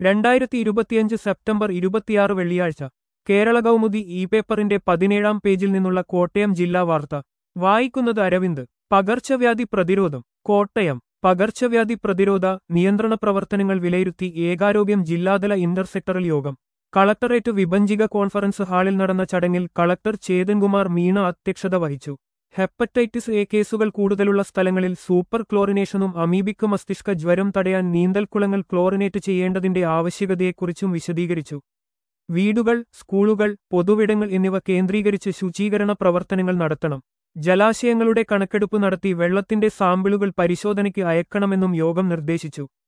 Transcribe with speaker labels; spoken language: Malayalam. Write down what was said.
Speaker 1: രണ്ടായിരത്തി ഇരുപത്തിയഞ്ച് സെപ്റ്റംബർ ഇരുപത്തിയാറ് വെള്ളിയാഴ്ച കേരള കൗമുദി ഇ പേപ്പറിന്റെ പതിനേഴാം പേജിൽ നിന്നുള്ള കോട്ടയം ജില്ലാ വാർത്ത വായിക്കുന്നത് അരവിന്ദ് പകർച്ചവ്യാധി പ്രതിരോധം കോട്ടയം പകർച്ചവ്യാധി പ്രതിരോധ നിയന്ത്രണ പ്രവർത്തനങ്ങൾ വിലയിരുത്തി ഏകാരോഗ്യം ജില്ലാതല ഇന്റർസെക്ടറൽ യോഗം കളക്ടറേറ്റ് വിഭജിക കോൺഫറൻസ് ഹാളിൽ നടന്ന ചടങ്ങിൽ കളക്ടർ ചേതൻകുമാർ മീണ അധ്യക്ഷത വഹിച്ചു ഹെപ്പറ്റൈറ്റിസ് എ കേസുകൾ കൂടുതലുള്ള സ്ഥലങ്ങളിൽ സൂപ്പർ ക്ലോറിനേഷനും അമീബിക്ക് മസ്തിഷ്ക ജ്വരം തടയാൻ നീന്തൽക്കുളങ്ങൾ ക്ലോറിനേറ്റ് ചെയ്യേണ്ടതിന്റെ ആവശ്യകതയെക്കുറിച്ചും വിശദീകരിച്ചു വീടുകൾ സ്കൂളുകൾ പൊതുവിടങ്ങൾ എന്നിവ കേന്ദ്രീകരിച്ച് ശുചീകരണ പ്രവർത്തനങ്ങൾ നടത്തണം ജലാശയങ്ങളുടെ കണക്കെടുപ്പ് നടത്തി വെള്ളത്തിന്റെ സാമ്പിളുകൾ പരിശോധനയ്ക്ക് അയക്കണമെന്നും യോഗം നിർദ്ദേശിച്ചു